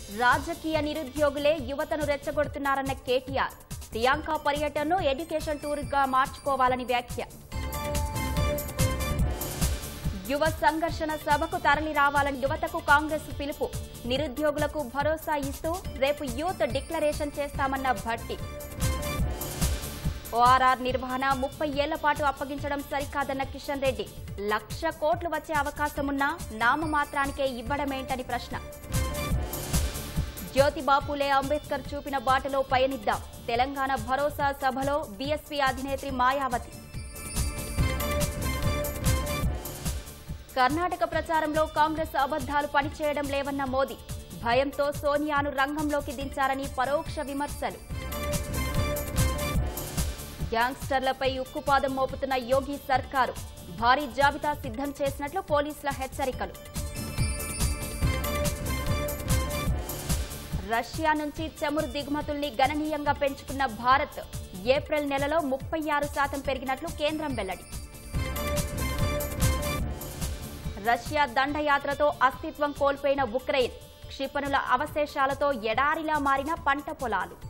రాజకీయ నిరుద్యోగులే యువతను రెచ్చగొడుతున్నారన్న కేటీఆర్ ప్రియాంక పర్యటనను ఎడ్యుకేషన్ టూర్గా మార్చుకోవాలని వ్యాఖ్య యువ సంఘర్షణ సభకు తరలి రావాలని యువతకు కాంగ్రెస్ పిలుపు నిరుద్యోగులకు భరోసా ఇస్తూ రేపు యూత్ డిక్లరేషన్ చేస్తామన్న భట్టి ఓఆర్ఆర్ నిర్వహణ ముప్పై ఏళ్ల పాటు అప్పగించడం సరికాదన్న కిషన్ రెడ్డి లక్ష కోట్లు వచ్చే అవకాశమున్నా నామమాత్రానికే ఇవ్వడమేంటని ప్రశ్న జ్యోతిబాపులే అంబేద్కర్ చూపిన బాటలో పయనిద్దాం తెలంగాణ భరోసా సభలో బీఎస్పీ అధినేత్రి మాయావతి కర్ణాటక ప్రచారంలో కాంగ్రెస్ అబద్దాలు పనిచేయడం లేవన్న మోదీ భయంతో సోనియాను రంగంలోకి దించారని పరోక్ష విమర్శలు గ్యాంగ్స్టర్లపై ఉక్కుపాదం మోపుతున్న యోగి సర్కారు భారీ జాబితా సిద్ధం చేసినట్లు పోలీసుల హెచ్చరికలు రష్యా నుంచి చమురు దిగుమతుల్ని గణనీయంగా పెంచుకున్న భారత్ ఏప్రిల్ నెలలో ముప్పై ఆరు శాతం పెరిగినట్లు కేంద్రం వెల్లడి రష్యా దండయాత్రతో అస్తిత్వం కోల్పోయిన ఉక్రెయిన్ క్షిపణుల అవశేషాలతో ఎడారిలా మారిన పంట పొలాలు